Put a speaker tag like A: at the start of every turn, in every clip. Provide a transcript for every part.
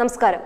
A: നമസ്കാരം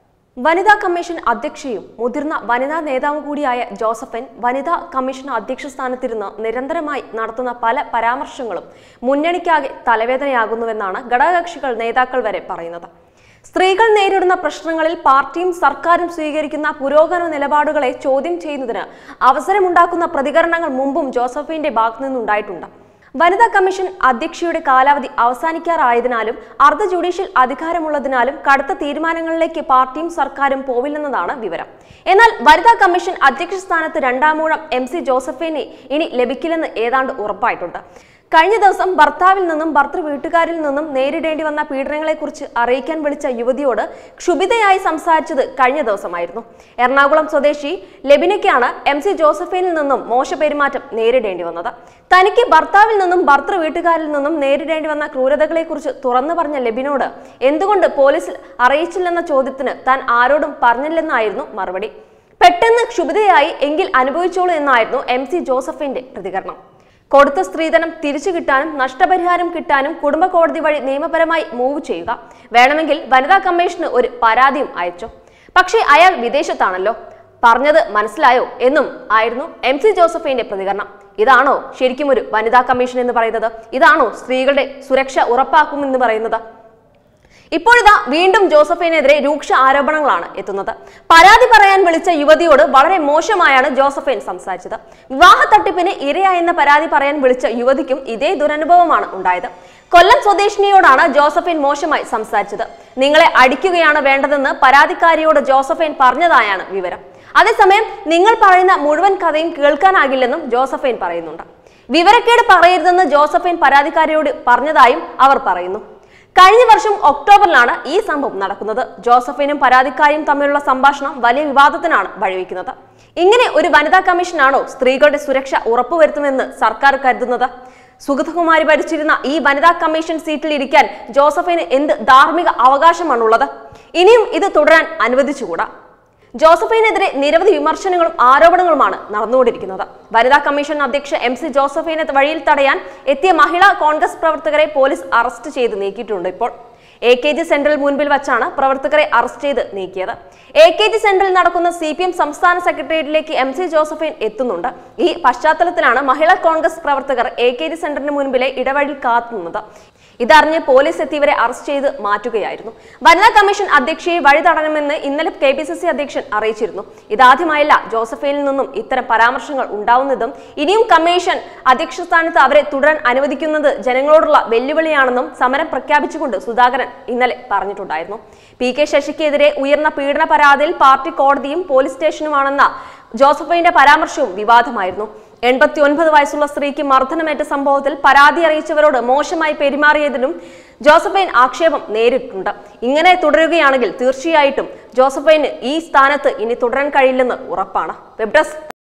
A: വനിതാ കമ്മീഷൻ അധ്യക്ഷയും മുതിർന്ന വനിതാ നേതാവും കൂടിയായ ജോസഫൻ വനിതാ കമ്മീഷൻ അധ്യക്ഷ സ്ഥാനത്തിരുന്ന് നിരന്തരമായി നടത്തുന്ന പല പരാമർശങ്ങളും മുന്നണിക്കാകെ തലവേദനയാകുന്നുവെന്നാണ് ഘടകകക്ഷികൾ നേതാക്കൾ വരെ പറയുന്നത് സ്ത്രീകൾ നേരിടുന്ന പ്രശ്നങ്ങളിൽ പാർട്ടിയും സർക്കാരും സ്വീകരിക്കുന്ന പുരോഗമന നിലപാടുകളെ ചോദ്യം ചെയ്യുന്നതിന് അവസരമുണ്ടാക്കുന്ന പ്രതികരണങ്ങൾ മുമ്പും ജോസഫിന്റെ ഭാഗത്തു നിന്നുണ്ടായിട്ടുണ്ട് വനിതാ കമ്മീഷൻ അധ്യക്ഷയുടെ കാലാവധി അവസാനിക്കാറായതിനാലും അർദ്ധ ജുഡീഷ്യൽ അധികാരമുള്ളതിനാലും കടുത്ത തീരുമാനങ്ങളിലേക്ക് പാർട്ടിയും സർക്കാരും പോവില്ലെന്നതാണ് വിവരം എന്നാൽ വനിതാ കമ്മീഷൻ അധ്യക്ഷ സ്ഥാനത്ത് രണ്ടാമൂഴം എം സി ജോസഫിനെ ഇനി ലഭിക്കില്ലെന്ന് ഏതാണ്ട് ഉറപ്പായിട്ടുണ്ട് കഴിഞ്ഞ ദിവസം ഭർത്താവിൽ നിന്നും ഭർത്തൃ വീട്ടുകാരിൽ നിന്നും നേരിടേണ്ടി വന്ന പീഡനങ്ങളെക്കുറിച്ച് അറിയിക്കാൻ വിളിച്ച യുവതിയോട് ക്ഷുഭിതയായി സംസാരിച്ചത് കഴിഞ്ഞ ദിവസമായിരുന്നു എറണാകുളം സ്വദേശി ലെബിനയ്ക്കാണ് എം സി ജോസഫിനിൽ നിന്നും മോശ പെരുമാറ്റം നേരിടേണ്ടി വന്നത് തനിക്ക് ഭർത്താവിൽ നിന്നും ഭർത്തൃ വീട്ടുകാരിൽ നിന്നും നേരിടേണ്ടി വന്ന ക്രൂരതകളെക്കുറിച്ച് തുറന്നു പറഞ്ഞ ലെബിനോട് എന്തുകൊണ്ട് പോലീസിൽ അറിയിച്ചില്ലെന്ന ചോദ്യത്തിന് താൻ ആരോടും പറഞ്ഞില്ലെന്നായിരുന്നു മറുപടി പെട്ടെന്ന് ക്ഷുഭിതയായി എങ്കിൽ അനുഭവിച്ചോളൂ എന്നായിരുന്നു എം സി ജോസഫിന്റെ പ്രതികരണം കൊടുത്ത സ്ത്രീധനം തിരിച്ചു കിട്ടാനും നഷ്ടപരിഹാരം കിട്ടാനും കുടുംബ കോടതി വഴി നിയമപരമായി മൂവ് ചെയ്യുക വേണമെങ്കിൽ വനിതാ കമ്മീഷന് ഒരു പരാതിയും അയച്ചു പക്ഷേ അയാൾ വിദേശത്താണല്ലോ പറഞ്ഞത് മനസ്സിലായോ എന്നും ആയിരുന്നു എം സി ജോസഫിന്റെ പ്രതികരണം ഇതാണോ ശരിക്കും ഒരു വനിതാ കമ്മീഷൻ എന്ന് പറയുന്നത് ഇതാണോ സ്ത്രീകളുടെ സുരക്ഷ ഉറപ്പാക്കുമെന്ന് പറയുന്നത് ഇപ്പോഴിതാ വീണ്ടും ജോസഫിനെതിരെ രൂക്ഷ ആരോപണങ്ങളാണ് എത്തുന്നത് പരാതി പറയാൻ വിളിച്ച യുവതിയോട് വളരെ മോശമായാണ് ജോസഫൈൻ സംസാരിച്ചത് വിവാഹ തട്ടിപ്പിന് ഇരയായെന്ന പരാതി പറയാൻ വിളിച്ച യുവതിക്കും ഇതേ ദുരനുഭവമാണ് ഉണ്ടായത് കൊല്ലം സ്വദേശിനിയോടാണ് ജോസഫൈൻ മോശമായി സംസാരിച്ചത് നിങ്ങളെ അടിക്കുകയാണ് വേണ്ടതെന്ന് പരാതിക്കാരിയോട് ജോസഫൈൻ പറഞ്ഞതായാണ് വിവരം അതേസമയം നിങ്ങൾ പറയുന്ന മുഴുവൻ കഥയും കേൾക്കാനാകില്ലെന്നും ജോസഫൈൻ പറയുന്നുണ്ട് വിവരക്കേട് പറയരുതെന്ന് ജോസഫൈൻ പരാതിക്കാരിയോട് പറഞ്ഞതായും അവർ പറയുന്നു കഴിഞ്ഞ വർഷം ഒക്ടോബറിലാണ് ഈ സംഭവം നടക്കുന്നത് ജോസഫിനും പരാതിക്കാരിയും തമ്മിലുള്ള സംഭാഷണം വലിയ വിവാദത്തിനാണ് വഴിവെക്കുന്നത് ഇങ്ങനെ ഒരു വനിതാ കമ്മീഷനാണോ സ്ത്രീകളുടെ സുരക്ഷ ഉറപ്പുവരുത്തുമെന്ന് സർക്കാർ കരുതുന്നത് സുഗതകുമാരി ഭരിച്ചിരുന്ന ഈ വനിതാ കമ്മീഷൻ സീറ്റിൽ ഇരിക്കാൻ ജോസഫിന് എന്ത് ധാർമ്മിക അവകാശമാണുള്ളത് ഇനിയും ഇത് തുടരാൻ അനുവദിച്ചുകൂടാ ജോസഫിനെതിരെ നിരവധി വിമർശനങ്ങളും ആരോപണങ്ങളുമാണ് നടന്നുകൊണ്ടിരിക്കുന്നത് വനിതാ കമ്മീഷൻ അധ്യക്ഷ എം സി ജോസഫിനെ വഴിയിൽ തടയാൻ എത്തിയ മഹിളാ കോൺഗ്രസ് പ്രവർത്തകരെ പോലീസ് അറസ്റ്റ് ചെയ്ത് നീക്കിയിട്ടുണ്ട് ഇപ്പോൾ എ കെ ജി സെന്ററിൽ മുൻപിൽ വച്ചാണ് പ്രവർത്തകരെ അറസ്റ്റ് ചെയ്ത് നീക്കിയത് എ കെ ജി സെന്ററിൽ നടക്കുന്ന സി പി എം സംസ്ഥാന സെക്രട്ടേറിയറ്റിലേക്ക് എം സി ജോസഫൈൻ എത്തുന്നുണ്ട് ഈ പശ്ചാത്തലത്തിലാണ് മഹിളാ കോൺഗ്രസ് പ്രവർത്തകർ എ കെ ജി സെന്ററിന് മുൻപിലെ ഇടവഴിയിൽ കാത്തുനിന്നത് ഇതറിഞ്ഞ് പോലീസ് എത്തിയവരെ അറസ്റ്റ് ചെയ്ത് മാറ്റുകയായിരുന്നു വനിതാ കമ്മീഷൻ അധ്യക്ഷയെ വഴി തടയണമെന്ന് ഇന്നലെ കെ പി സി സി അധ്യക്ഷൻ അറിയിച്ചിരുന്നു ഇതാദ്യമായല്ല ജോസഫൈനിൽ നിന്നും ഇത്തരം പരാമർശങ്ങൾ ഉണ്ടാവുന്നതും ഇനിയും കമ്മീഷൻ അധ്യക്ഷ സ്ഥാനത്ത് അവരെ തുടരാൻ അനുവദിക്കുന്നത് ജനങ്ങളോടുള്ള വെല്ലുവിളിയാണെന്നും സമരം പ്രഖ്യാപിച്ചുകൊണ്ട് സുധാകരൻ ഇന്നലെ പറഞ്ഞിട്ടുണ്ടായിരുന്നു പി കെ ശശിക്കെതിരെ ഉയർന്ന പീഡന പരാതിയിൽ പാർട്ടി കോടതിയും പോലീസ് സ്റ്റേഷനുമാണെന്ന ജോസഫൈന്റെ പരാമർശവും വിവാദമായിരുന്നു എൺപത്തി ഒൻപത് വയസ്സുള്ള സ്ത്രീക്ക് മർദ്ദനമേറ്റ സംഭവത്തിൽ പരാതി അറിയിച്ചവരോട് മോശമായി പെരുമാറിയതിനും ജോസഫൈൻ ആക്ഷേപം നേരിട്ടുണ്ട് ഇങ്ങനെ തുടരുകയാണെങ്കിൽ തീർച്ചയായിട്ടും ജോസഫൈന് ഈ സ്ഥാനത്ത് ഇനി തുടരാൻ കഴിയില്ലെന്ന് ഉറപ്പാണ് വെബ് ഡെസ്ക്